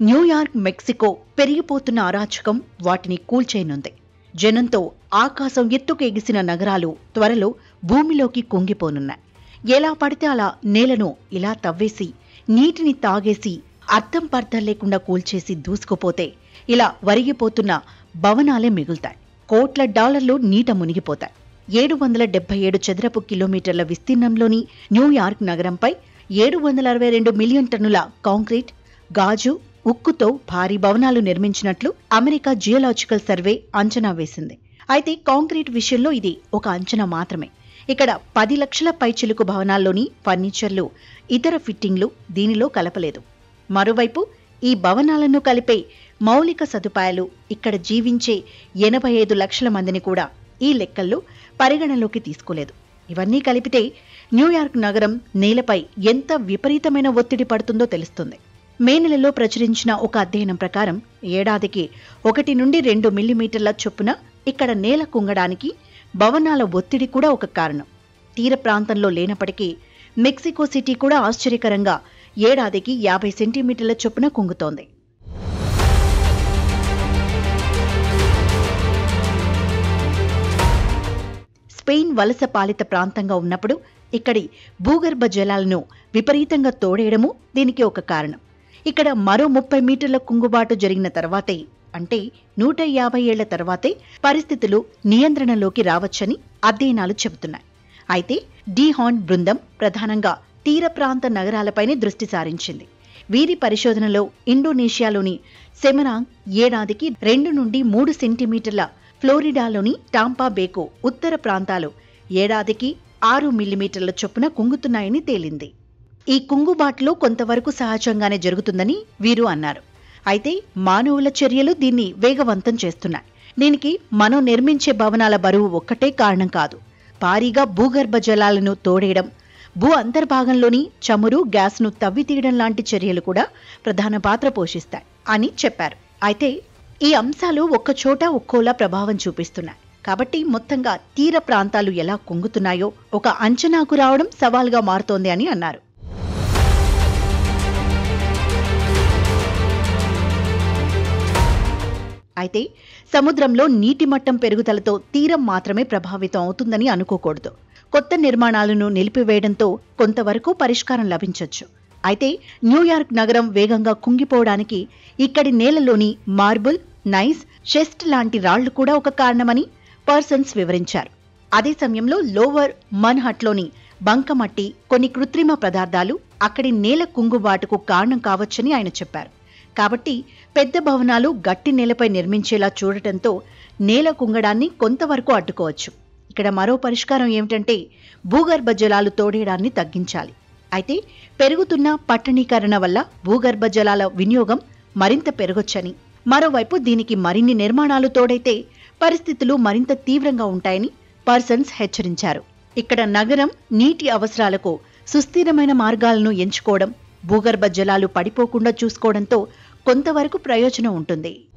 New York Mexico పెరిగిపోతున్న అరాచకం వాటిని కూల్చేయనుంది జనంతో ఆకాశం ఎత్తుకు ఎగిసిన నగరాలు త్వరలో భూమిలోకి కుంగిపోనున్నాయి ఎలా పడితే అలా నేలను ఇలా తవ్వేసి నీటిని తాగేసి అర్థం పర్థం లేకుండా కూల్చేసి దూసుకుపోతే ఇలా వరిగిపోతున్న భవనాలే మిగులుతాయి కోట్ల డాలర్లు నీట మునిగిపోతాయి ఏడు వందల డెబ్బై ఏడు చదరపు కిలోమీటర్ల విస్తీర్ణంలోని న్యూయార్క్ నగరంపై ఏడు వందల అరవై రెండు మిలియన్ టన్నుల కాంక్రీట్ గాజు ఉక్కుతో భారీ భవనాలు నిర్మించినట్లు అమెరికా జియోలాజికల్ సర్వే అంచనా వేసింది అయితే కాంక్రీట్ విషయంలో ఇది ఒక అంచనా మాత్రమే ఇక్కడ పది లక్షల పైచిలుకు భవనాల్లోని ఫర్నిచర్లు ఇతర ఫిట్టింగ్లు దీనిలో కలపలేదు మరోవైపు ఈ భవనాలను కలిపే మౌలిక సదుపాయాలు ఇక్కడ జీవించే ఎనభై ఐదు లక్షల మందిని కూడా ఈ లెక్కల్లో పరిగణలోకి తీసుకోలేదు ఇవన్నీ కలిపితే న్యూయార్క్ నగరం నేలపై ఎంత విపరీతమైన ఒత్తిడి పడుతుందో తెలుస్తుంది మే నెలలో ప్రచురించిన ఒక అధ్యయనం ప్రకారం ఏడాదికి ఒకటి నుండి రెండు మిల్లీమీటర్ల చొప్పున ఇక్కడ నేల కుంగడానికి భవనాల ఒత్తిడి కూడా ఒక కారణం తీర ప్రాంతంలో లేనప్పటికీ మెక్సికో సిటీ కూడా ఆశ్చర్యకరంగా ఏడాదికి యాభై సెంటీమీటర్ల చొప్పున కుంగుతోంది స్పెయిన్ వలస పాలిత ప్రాంతంగా ఉన్నప్పుడు ఇక్కడి భూగర్భ జలాలను విపరీతంగా తోడేయడము దీనికి ఒక కారణం ఇక్కడ మరో ముప్పై మీటర్ల కుంగుబాటు జరిగిన తర్వాతే అంటే నూట యాభై ఏళ్ల తర్వాతే పరిస్థితులు నియంత్రణలోకి రావచ్చని అధ్యయనాలు చెబుతున్నాయి అయితే డీహాన్ బృందం ప్రధానంగా తీర ప్రాంత నగరాలపైనే దృష్టి సారించింది వీరి పరిశోధనలో ఇండోనేషియాలోని సెమరాంగ్ ఏడాదికి రెండు నుండి మూడు సెంటీమీటర్ల ఫ్లోరిడాలోని టాంపా బేకు ఉత్తర ప్రాంతాలు ఏడాదికి ఆరు మిల్లీమీటర్ల చొప్పున కుంగుతున్నాయని తేలింది ఈ కుంగుబాటులో కొంతవరకు సహజంగానే జరుగుతుందని వీరు అన్నారు అయితే మానవుల చర్యలు దీన్ని వేగవంతం చేస్తున్నాయి దీనికి మనం నిర్మించే భవనాల బరువు ఒక్కటే కారణం కాదు భారీగా భూగర్భ జలాలను తోడేయడం భూ అంతర్భాగంలోని చమురు గ్యాస్ను తవ్వి తీయడం లాంటి చర్యలు కూడా ప్రధాన పాత్ర పోషిస్తాయి అని చెప్పారు అయితే ఈ అంశాలు ఒక్కచోట ఒక్కోలా ప్రభావం చూపిస్తున్నాయి కాబట్టి మొత్తంగా తీర ప్రాంతాలు ఎలా కుంగుతున్నాయో ఒక అంచనాకు రావడం సవాల్గా మారుతోంది అని అన్నారు అయితే సముద్రంలో నీటి మట్టం పెరుగుదలతో తీరం మాత్రమే ప్రభావితం అవుతుందని అనుకోకూడదు కొత్త నిర్మాణాలను నిలిపివేయడంతో కొంతవరకు పరిష్కారం లభించొచ్చు అయితే న్యూయార్క్ నగరం వేగంగా కుంగిపోవడానికి ఇక్కడి నేలలోని మార్బుల్ నైస్ షెస్ట్ లాంటి రాళ్లు కూడా ఒక కారణమని పర్సన్స్ వివరించారు అదే సమయంలో లోవర్ మన్హట్లోని బంకమట్టి కొన్ని కృత్రిమ పదార్థాలు అక్కడి నేల కుంగుబాటుకు కారణం కావచ్చని ఆయన చెప్పారు కాబట్టి పెద్ద భవనాలు గట్టి నేలపై నిర్మించేలా చూడటంతో నేల కుంగడాన్ని కొంతవరకు అడ్డుకోవచ్చు ఇక్కడ మరో పరిష్కారం ఏమిటంటే భూగర్భ జలాలు తోడేయడాన్ని తగ్గించాలి అయితే పెరుగుతున్న పట్టణీకరణ వల్ల భూగర్భ జలాల వినియోగం మరింత పెరగొచ్చని మరోవైపు దీనికి మరిన్ని నిర్మాణాలు తోడైతే పరిస్థితులు మరింత తీవ్రంగా ఉంటాయని పర్సన్స్ హెచ్చరించారు ఇక్కడ నగరం నీటి అవసరాలకు సుస్థిరమైన మార్గాలను ఎంచుకోవడం భూగర్భ జలాలు పడిపోకుండా చూసుకోవడంతో కొంతవరకు ప్రయోజనం ఉంటుంది